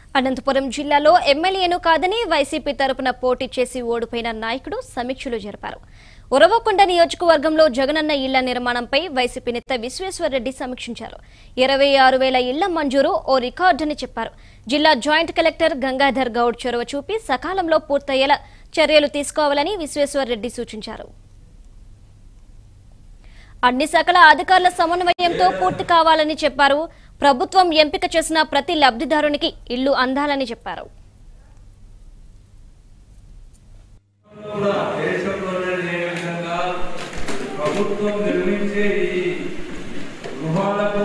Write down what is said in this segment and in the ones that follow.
అనంతపురం జిల్లాలో ఎమ్మెల్యేను కాదని వైసీపీ తరపున పోటీ చేసి ఓడిపోయిన నాయకుడు సమీక్షలు జరిపారు ఉరవకొండ నియోజకవర్గంలో జగనన్న ఇళ్ల నిర్మాణంపై వైసీపీ నేత విశ్వేశ్వరరెడ్డి సమీక్షించారు ఇరవై ఆరు వేల ఇళ్ల మంజూరు ఓ రికార్డని చెప్పారు జిల్లా జాయింట్ కలెక్టర్ గంగాధర్ గౌడ్ చొరవ చూపి సకాలంలో పూర్తయ్యేలా చర్యలు తీసుకోవాలని విశ్వేశ్వరరెడ్డి సూచించారు అన్ని శాఖల అధికారుల సమన్వయంతో పూర్తి కావాలని చెప్పారు ప్రభుత్వం ఎంపిక చేసిన ప్రతి లబ్ధిదారునికి ఇల్లు అందాలని చెప్పారు కూడా దేశంలోనే లేని విధంగా ప్రభుత్వం నిర్మించే ఈ గృహాలకు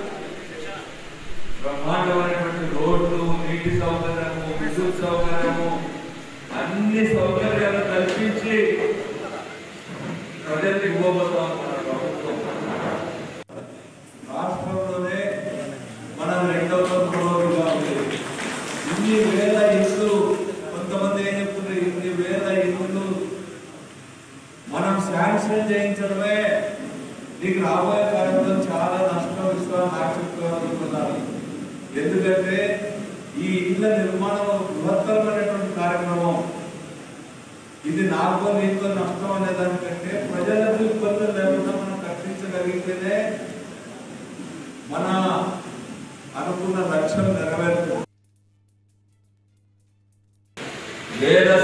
బ్రహ్మాండమైనటువంటి రోడ్లు నీటి సౌకర్యము విద్యుత్ సౌకర్యము అన్ని సౌకర్యాలు కల్పించి ప్రజలకు ఇవ్వబోతా మన ప్రభుత్వం రాష్ట్రంలోనే మనం రెండవ మూడవదిగా ఉంది ఇన్ని వేల ఇళ్ళు కొంతమంది ఏం చెప్తున్నారు ఇన్ని వేల ఇళ్ళు మనం శాంక్షన్ చేయించడమే నీకు రాబోయే కాలంలో చాలా నష్టం ఇస్తామని నాకు చెప్తున్నారు ఎందుకంటే ఈ ఇళ్ళ నిర్మాణం ఒక బృహత్తరమైనటువంటి కార్యక్రమం ఇది నాకు నీకు నష్టం అనే దానికంటే ప్రజలకు ఇబ్బందులు లేకుండా మనం కట్టించగలిగితేనే మన అనుకున్న లక్ష్యం నెరవేరుతుంది వేల